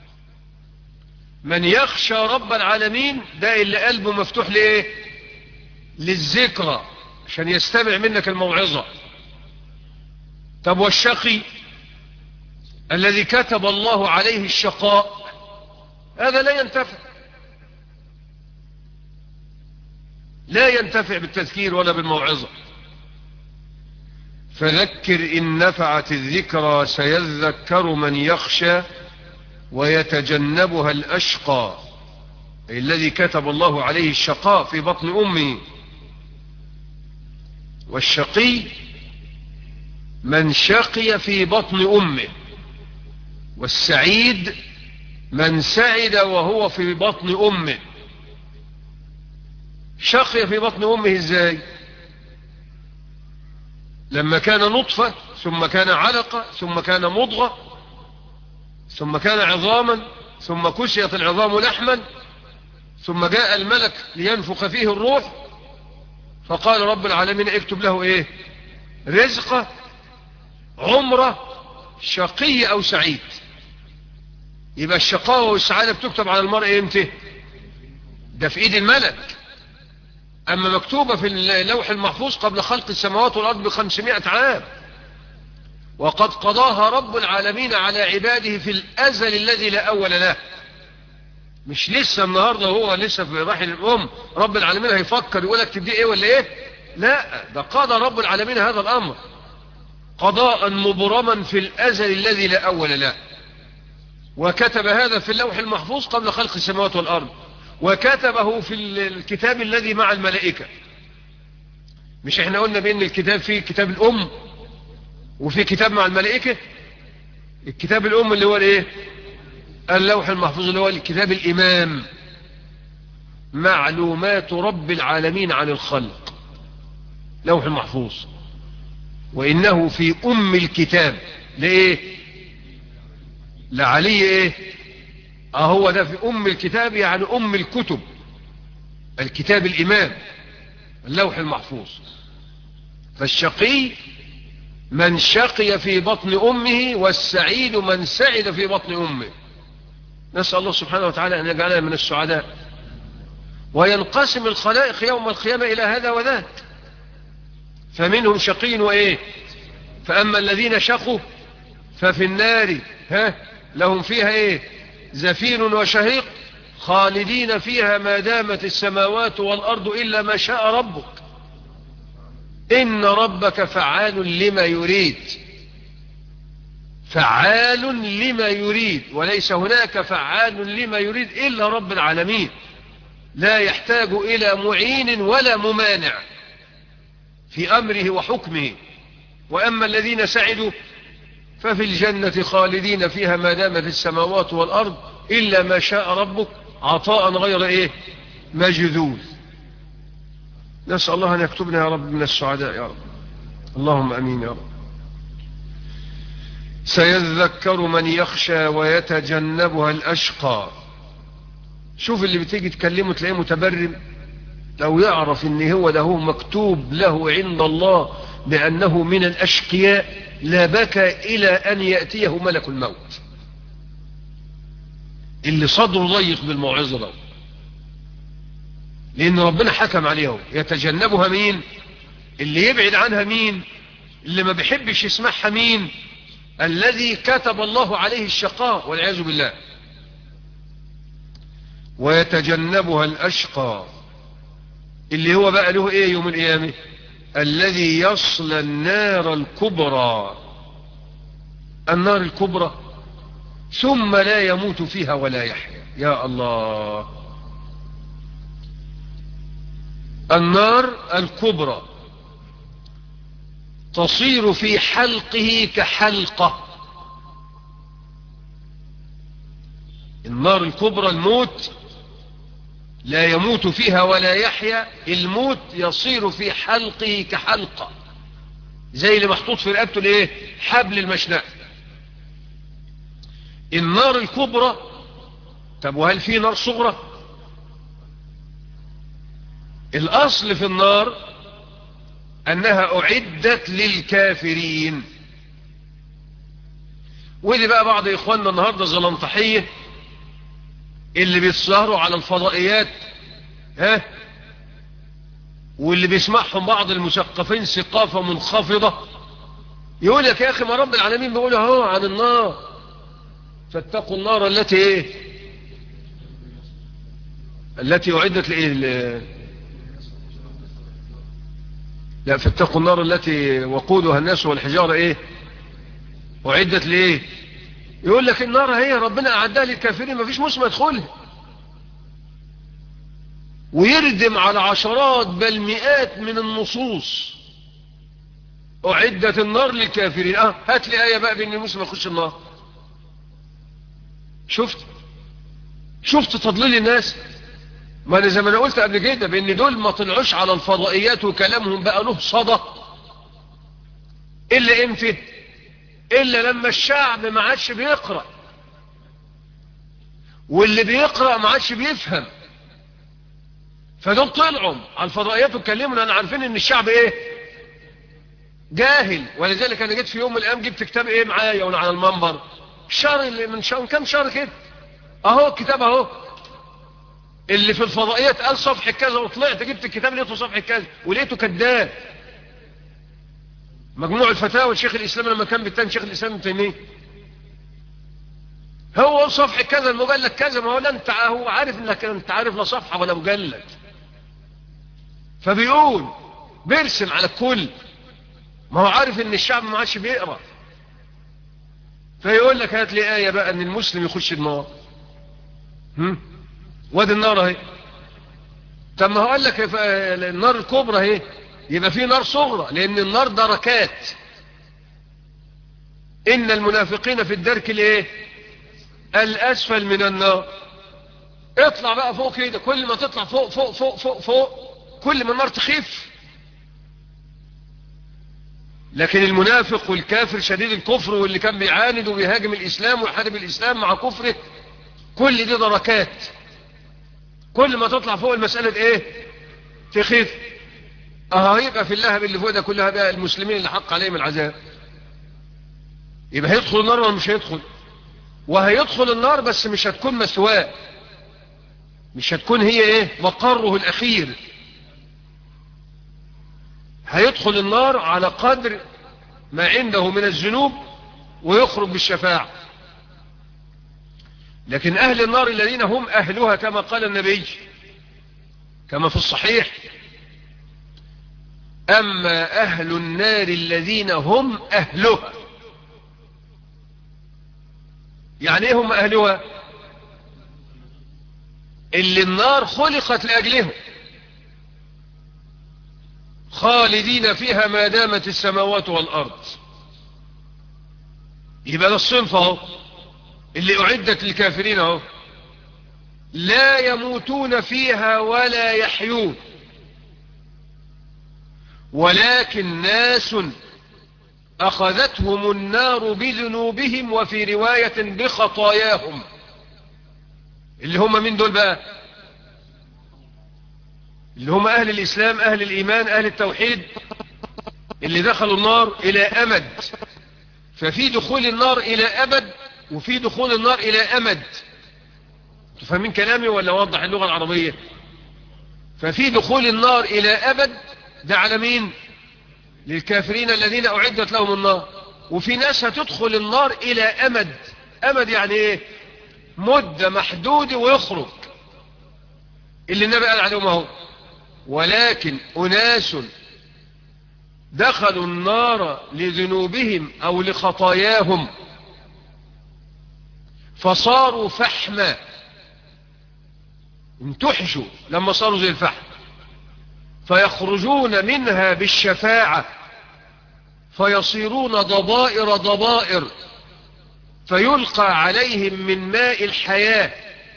من يخشى رب العالمين ده اللي قلبه مفتوح لايه للذكرى عشان يستمع منك الموعظة طب والشقي الذي كتب الله عليه الشقاء هذا لا ينتفع لا ينتفع بالتذكير ولا بالموعظة فذكر إن نفعت الذكرى سيذكر من يخشى ويتجنبها الأشقى الذي كتب الله عليه الشقاء في بطن أمه والشقي من شقي في بطن أمه والسعيد من سعد وهو في بطن أمه شقي في بطن أمه ازاي لما كان نطفة ثم كان علقة ثم كان مضغة ثم كان عظاما ثم كشيت العظام لحما ثم جاء الملك لينفخ فيه الروح فقال رب العالمين اكتب له ايه رزقه عمره شقي او سعيد يبقى الشقاوة والسعادة بتكتب على المرء امتى ده في ايد الملك اما مكتوبة في اللوح المحفوظ قبل خلق السماوات والارض بخمسمائة عام وقد قضاها رب العالمين على عباده في الازل الذي لا اول له مش لسه النهاردة هو لسه في رحل الام رب العالمين هيفكر يقول لك تبدي ايه ولا ايه لا ده قضى رب العالمين هذا الامر قضاء مبرما في الازل الذي لا اول له وكتب هذا في اللوح المحفوظ قبل خلق السماوات والارض وكتبه في الكتاب الذي مع الملائكة مش احنا قلنا بان الكتاب فيه كتاب الام وفي كتاب مع الملائكة الكتاب الام اللي هو الايه اللوح المحفوظ اللي هو الكتاب الامام معلومات رب العالمين عن الخلق لوح المحفوظ وانه في ام الكتاب لايه لعلي ايه اهو ده في ام الكتاب يعني ام الكتب الكتاب الامام اللوح المحفوظ فالشقي من شقي في بطن امه والسعيد من سعد في بطن امه نسأل الله سبحانه وتعالى ان يجعلنا من السعداء وينقسم الخلائق يوم القيامة الى هذا وذاك فمنهم شقي وايه فاما الذين شقوا ففي النار ها لهم فيها ايه زفير وشهيق خالدين فيها ما دامت السماوات والأرض إلا ما شاء ربك إن ربك فعال لما يريد فعال لما يريد وليس هناك فعال لما يريد إلا رب العالمين لا يحتاج إلى معين ولا ممانع في أمره وحكمه وأما الذين سعدوا ففي الجنة خالدين فيها ما دامت السماوات والأرض إلا ما شاء ربك عطاء غير إيه مجذوذ نسأل الله أن يكتبنا يا رب من السعداء يا رب اللهم أمين يا رب سيذكر من يخشى ويتجنبها الأشقى شوف اللي بتيجي تكلمه تلاقيه متبرم لو يعرف ان هو ده هو مكتوب له عند الله بأنه من الأشقياء لا بكى إلى أن يأتيه ملك الموت اللي صدره ضيق بالموعظة ده لأن ربنا حكم عليه يتجنبها مين اللي يبعد عنها مين اللي ما بيحبش يسمعها مين الذي كتب الله عليه الشقاء والعياذ بالله ويتجنبها الأشقى اللي هو بقى له ايه يوم القيامة الذي يصل النار الكبرى النار الكبرى ثم لا يموت فيها ولا يحيا يا الله النار الكبرى تصير في حلقه كحلقة النار الكبرى الموت لا يموت فيها ولا يحيا الموت يصير في حلقه كحلقة زي اللي محطوط في رقبته الايه حبل المشنقة النار الكبرى طب وهل في نار صغرى الاصل في النار انها اعدت للكافرين ودي بقى بعض اخواننا النهاردة زلنطحية اللي بيتسهروا على الفضائيات ها واللي بيسمعهم بعض المثقفين ثقافة منخفضة يقول لك يا اخي ما رب العالمين بيقول اهو عن النار فاتقوا النار التي ايه التي اعدت لايه لا فاتقوا النار التي وقودها الناس والحجارة ايه اعدت لايه يقول لك النار هي ربنا اعدها للكافرين ما فيش مسلم يدخلها ويردم على عشرات بل مئات من النصوص اعدت النار للكافرين اه هات لي ايه بقى بان المسلم يخش النار شفت شفت تضليل الناس ما انا زي ما انا قلت قبل كده بان دول ما طلعوش على الفضائيات وكلامهم بقى له صدى الا امتى الا لما الشعب ما عادش بيقرا واللي بيقرا ما عادش بيفهم فدول طلعوا على الفضائيات واتكلموا لان عارفين ان الشعب ايه جاهل ولذلك انا جيت في يوم من الايام جبت كتاب ايه معايا وانا على المنبر الشهر اللي من شهر كام شهر كده اهو الكتاب اهو اللي في الفضائيات قال صفحة كذا وطلعت جبت الكتاب لقيته صفحة كذا ولقيته كذاب مجموع الفتاوى الشيخ الاسلام لما كان بالتاني شيخ الاسلام ابن تيميه هو صفحة كذا المجلد كذا ما هو لا انت هو عارف انك انت عارف لا صفحة ولا مجلد فبيقول بيرسم على الكل ما هو عارف ان الشعب ما عادش بيقرا فيقول لك هات لي آية بقى ان المسلم يخش النار هم؟ وادي النار اهي طب ما هو قال لك النار الكبرى اهي يبقى في نار صغرى لان النار دركات ان المنافقين في الدرك الايه الاسفل من النار اطلع بقى فوق كده كل ما تطلع فوق فوق فوق فوق فوق كل ما النار تخف لكن المنافق والكافر شديد الكفر واللي كان بيعاند وبيهاجم الاسلام ويحارب الاسلام مع كفره كل دي دركات كل ما تطلع فوق المسألة ايه تخف اه يبقى في اللهب اللي فوق ده كلها بقى المسلمين اللي حق عليهم العذاب يبقى هيدخل النار ولا مش هيدخل وهيدخل النار بس مش هتكون مسواه مش هتكون هي ايه مقره الاخير هيدخل النار على قدر ما عنده من الذنوب ويخرج بالشفاعة لكن أهل النار الذين هم أهلها كما قال النبي كما في الصحيح أما أهل النار الذين هم أهلها يعني ايه هم أهلها اللي النار خلقت لأجلهم خالدين فيها ما دامت السماوات والأرض يبقى ده الصنف اهو اللي أعدت للكافرين اهو لا يموتون فيها ولا يحيون ولكن ناس أخذتهم النار بذنوبهم وفي رواية بخطاياهم اللي هم من دول بقى اللي هم أهل الإسلام أهل الإيمان أهل التوحيد اللي دخلوا النار إلى أمد ففي دخول النار إلى أبد وفي دخول النار إلى أمد تفهمين كلامي ولا وضح اللغة العربية ففي دخول النار إلى أبد ده على مين للكافرين الذين أعدت لهم النار وفي ناس هتدخل النار إلى أمد أمد يعني إيه مدة محدودة ويخرج اللي النبي قال عليهم اهو ولكن أناس دخلوا النار لذنوبهم أو لخطاياهم فصاروا فحما انتحشوا لما صاروا زي الفحم فيخرجون منها بالشفاعة فيصيرون ضبائر ضبائر فيلقى عليهم من ماء الحياة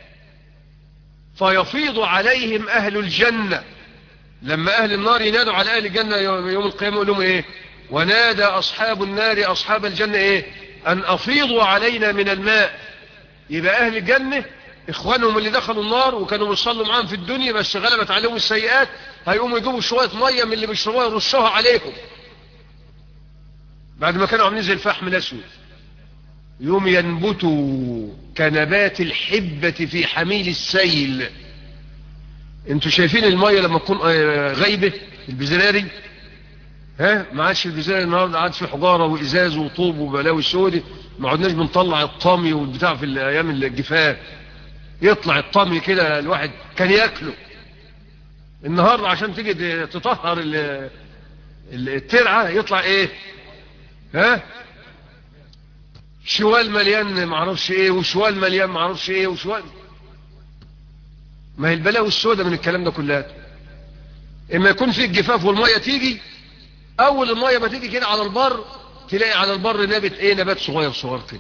فيفيض عليهم أهل الجنة لما أهل النار ينادوا على أهل الجنة يوم القيامة يقول لهم إيه ونادى أصحاب النار أصحاب الجنة إيه أن أفيضوا علينا من الماء يبقى أهل الجنة إخوانهم اللي دخلوا النار وكانوا بيصلوا معاهم في الدنيا بس غلبت عليهم السيئات هيقوموا يجيبوا شوية مية من اللي بيشربوها يرشوها عليكم بعد ما كانوا عاملين زي الفحم الأسود يوم ينبتوا كنبات الحبة في حميل السيل انتوا شايفين المية لما تكون غيبة البزراري ها ما عادش البزراري النهارده عاد في حجارة وإزاز وطوب وبلاوي سودة ما عدناش بنطلع الطامي والبتاع في الأيام الجفاف يطلع الطامي كده الواحد كان ياكله النهارده عشان تيجي تطهر الترعة يطلع ايه ها شوال مليان معرفش ايه وشوال مليان معرفش ايه وشوال ما هي البلاوي السوداء من الكلام ده كلها اما يكون في الجفاف والمية تيجي اول المية ما تيجي كده على البر تلاقي على البر نبت ايه نبات صغير صغير كده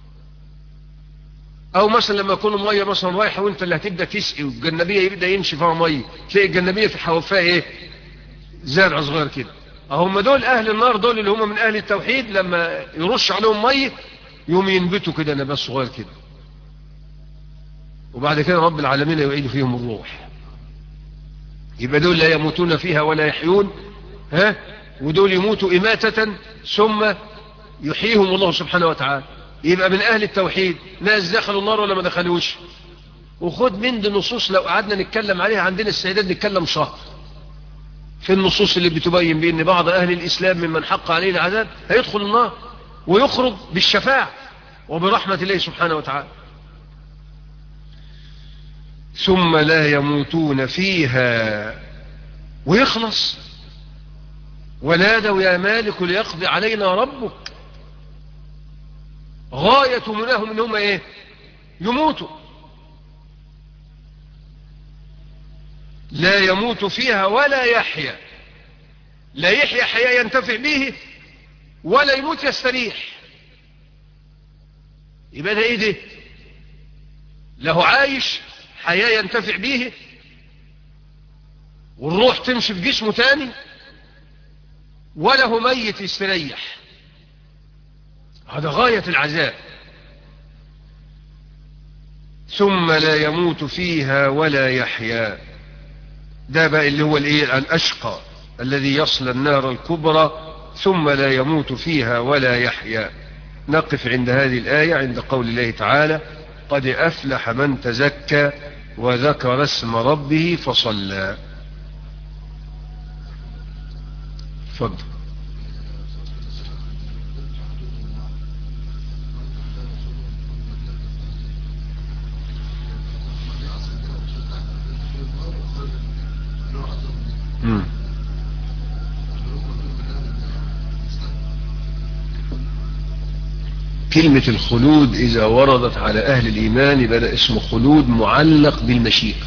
او مثلا لما يكون المية مثلا رايحة وانت اللي هتبدأ تسقي والجنبية يبدأ يمشي فيها مية تلاقي الجنبية في حوافها ايه زرع صغير كده هم دول اهل النار دول اللي هم من اهل التوحيد لما يرش عليهم مية يوم ينبتوا كده نبات صغير كده وبعد كده رب العالمين يعيد فيهم الروح يبقى دول لا يموتون فيها ولا يحيون ها ودول يموتوا إماتة ثم يحييهم الله سبحانه وتعالى يبقى من أهل التوحيد ناس دخلوا النار ولا ما دخلوش وخد من دي نصوص لو قعدنا نتكلم عليها عندنا السيدات نتكلم شهر في النصوص اللي بتبين بأن بعض أهل الإسلام ممن حق عليه العذاب هيدخل النار ويخرج بالشفاعة وبرحمة الله سبحانه وتعالى ثم لا يموتون فيها ويخلص ونادوا يا مالك ليقضي علينا ربك غاية منهم ان هم ايه يموتوا لا يموت فيها ولا يحيا لا يحيا حياة ينتفع به ولا يموت يستريح يبقى ده ايه ده له عايش حياة ينتفع به والروح تمشي في جسمه تاني وله ميت يستريح هذا غاية العذاب ثم لا يموت فيها ولا يحيا ده بقى اللي هو الايه الاشقى الذي يصل النار الكبرى ثم لا يموت فيها ولا يحيا نقف عند هذه الآية عند قول الله تعالى قد أفلح من تزكى وذكر اسم ربه فصلى فضل مم. كلمة الخلود إذا وردت على أهل الإيمان بدأ اسمه خلود معلق بالمشيئة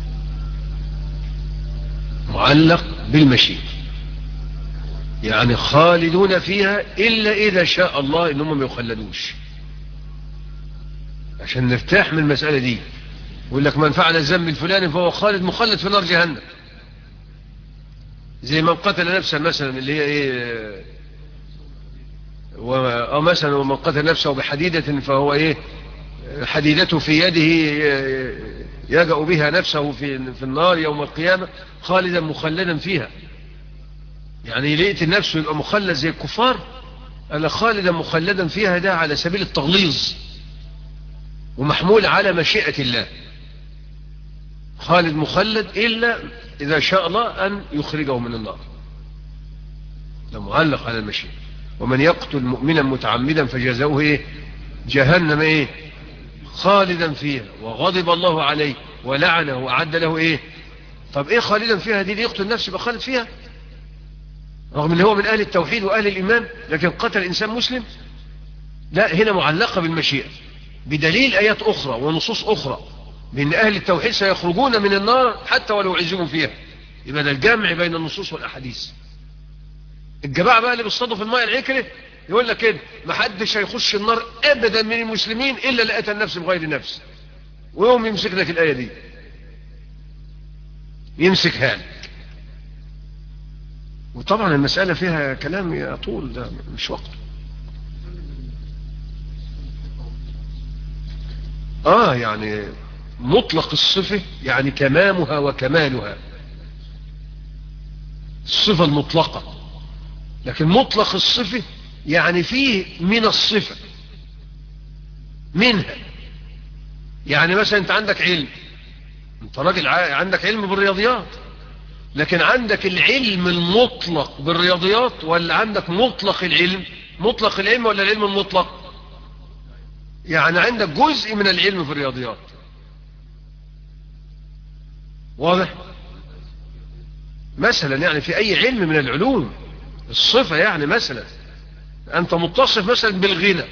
معلق بالمشيئة يعني خالدون فيها إلا إذا شاء الله إنهم ما يخلدوش عشان نرتاح من المسألة دي يقول لك من فعل الذنب الفلاني فهو خالد مخلد في نار جهنم زي من قتل نفسا مثلا اللي هي ايه أو مثلا ومن قتل نفسه بحديدة فهو ايه حديدته في يده يجأ بها نفسه في في النار يوم القيامة خالدا مخلدا فيها يعني لقيت نفسه يبقى مخلد زي الكفار أنا خالدا مخلدا فيها ده على سبيل التغليظ ومحمول على مشيئة الله خالد مخلد إلا إذا شاء الله أن يخرجه من النار ده معلق على المشيئة ومن يقتل مؤمنا متعمدا فجزاؤه إيه جهنم إيه خالدا فيها وغضب الله عليه ولعنه وأعد له إيه طب إيه خالدا فيها دي, دي يقتل نفسه يبقى خالد فيها رغم ان هو من أهل التوحيد وأهل الإيمان لكن قتل إنسان مسلم لا هنا معلقة بالمشيئة بدليل آيات أخرى ونصوص أخرى بأن أهل التوحيد سيخرجون من النار حتى ولو عزموا فيها يبقى ده الجمع بين النصوص والأحاديث الجماعة بقى اللي بيصطادوا في الماء العكرة يقول لك كده ما حدش هيخش النار أبدا من المسلمين إلا لقتل النفس بغير نفس ويوم يمسك لك الآية دي يمسكها لك وطبعا المسألة فيها كلام يطول ده مش وقت اه يعني مطلق الصفة يعني تمامها وكمالها الصفة المطلقة لكن مطلق الصفة يعني فيه من الصفة منها يعني مثلا انت عندك علم انت راجل عندك علم بالرياضيات لكن عندك العلم المطلق بالرياضيات ولا عندك مطلق العلم مطلق العلم ولا العلم المطلق يعني عندك جزء من العلم في الرياضيات واضح مثلا يعني في اي علم من العلوم الصفة يعني مثلا انت متصف مثلا بالغنى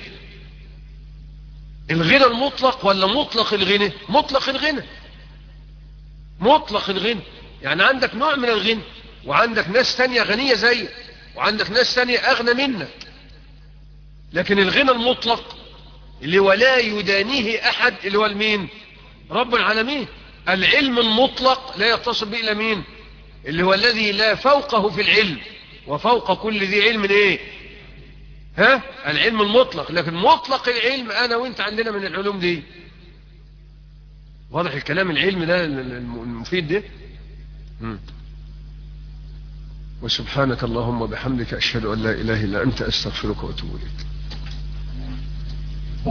الغنى المطلق ولا مطلق الغنى مطلق الغنى مطلق الغنى يعني عندك نوع من الغنى وعندك ناس تانية غنية زيك وعندك ناس تانية اغنى منك لكن الغنى المطلق اللي هو لا يدانيه احد اللي هو المين رب العالمين العلم المطلق لا يتصل به الا مين اللي هو الذي لا فوقه في العلم وفوق كل ذي علم ايه ها العلم المطلق لكن مطلق العلم انا وانت عندنا من العلوم دي واضح الكلام العلم ده المفيد ده مم. وسبحانك اللهم وبحمدك اشهد ان لا اله الا انت استغفرك واتوب اليك